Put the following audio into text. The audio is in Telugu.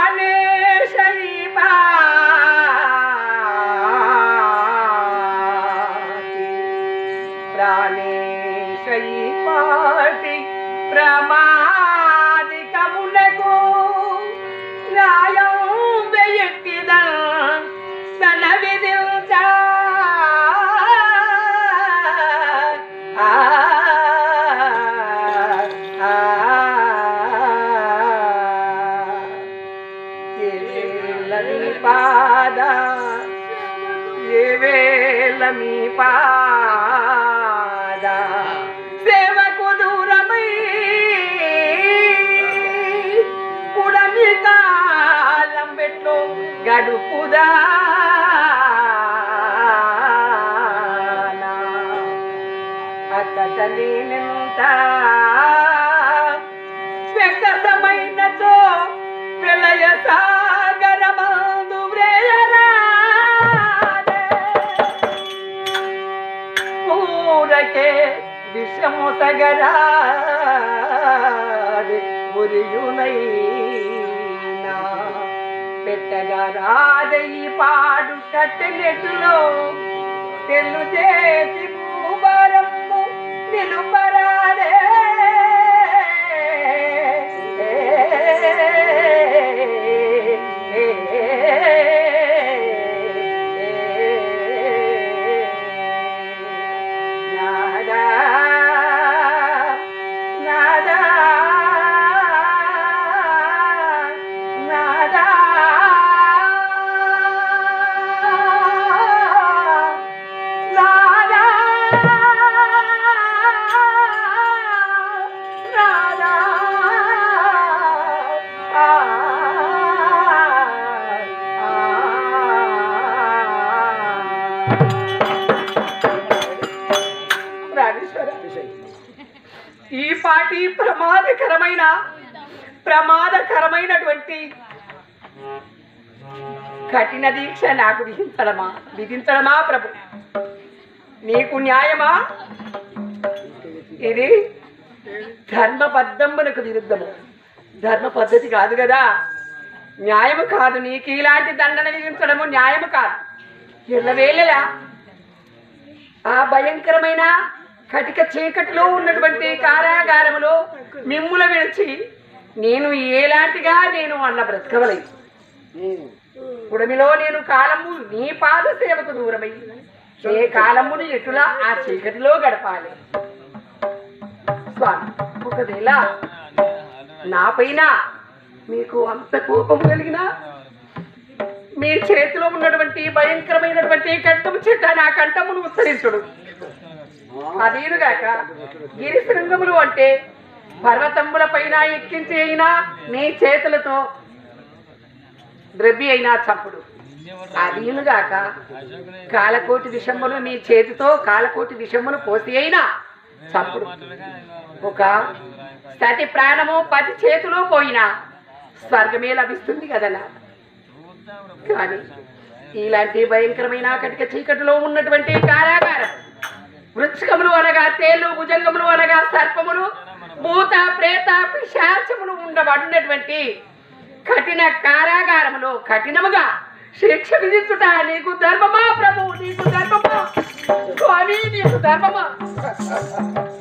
ప్రాణేశయి ప్రాణేశయి పాటి ప్రమాదికములకు న్యాయం వెయ్యట్టిదా తన విధించా ఆ, ఆ, ఏ వేళ నీ పాద ఏ వేళ మీ పాద సేవకు దూరమై పుడమి కాలం పెట్లో గడుపుదా అతట నేనెంత వ్యక్తమైనతో ప్రళయ సాగరమందు వ్రేయరాదే. ఊరకే విషము సగరాది ఉరియునైనా పెట్టగా రాదయి పాడు కట్టెలెట్టులో తెల్లు చేసి భూభారము నిలుపరాదే నాదా నాదా నాదా నాదా నాదా ఆ రాజేశ్వర ఈ పాటి ప్రమాదకరమైన ప్రమాదకరమైనటువంటి కఠిన దీక్ష నాకు విధించడమా విధించడమా ప్రభు నీకు న్యాయమా ఇది ధర్మబద్ధమునకు విరుద్ధము ధర్మ పద్ధతి కాదు కదా న్యాయము కాదు నీకు ఇలాంటి దండన విధించడము న్యాయము కాదు ఎల్లవేళలా ఆ భయంకరమైన కటిక చీకటిలో ఉన్నటువంటి కారాగారములో మిమ్ముల విడిచి నేను ఏలాంటిగా నేను అన్న బ్రతకవలేదు పుడమిలో నేను కాలము నీ పాద సేవకు దూరమై ఏ కాలమును ఎటులా ఆ చీకటిలో గడపాలి స్వామి ఒకవేళ నాపైన మీకు అంత కోపం కలిగినా మీ చేతిలో ఉన్నటువంటి భయంకరమైనటువంటి కంఠము చెట్ట నా కంఠమును ఉత్తరించుడు అదీనుగాక గిరి శృంగములు అంటే పర్వతముల పైన ఎక్కించి అయినా మీ చేతులతో ద్రవ్య అయినా చంపుడు అదీనుగాక కాలకోటి విషమును మీ చేతితో కాలకోటి విషమును పోసి అయినా చంపుడు ఒక సతి ప్రాణము పది చేతిలో పోయినా స్వర్గమే లభిస్తుంది కదలా కానీ ఇలాంటి భయంకరమైన కటిక చీకటిలో ఉన్నటువంటి కారాగారం వృక్షకములు అనగా తేలు భుజంగములు అనగా సర్పములు భూత ప్రేత పిశాచములు ఉండబడినటువంటి కఠిన కారాగారములో కఠినముగా శిక్ష విధించుట నీకు ధర్మమా ప్రభు నీకు ధర్మమా స్వామి నీకు ధర్మమా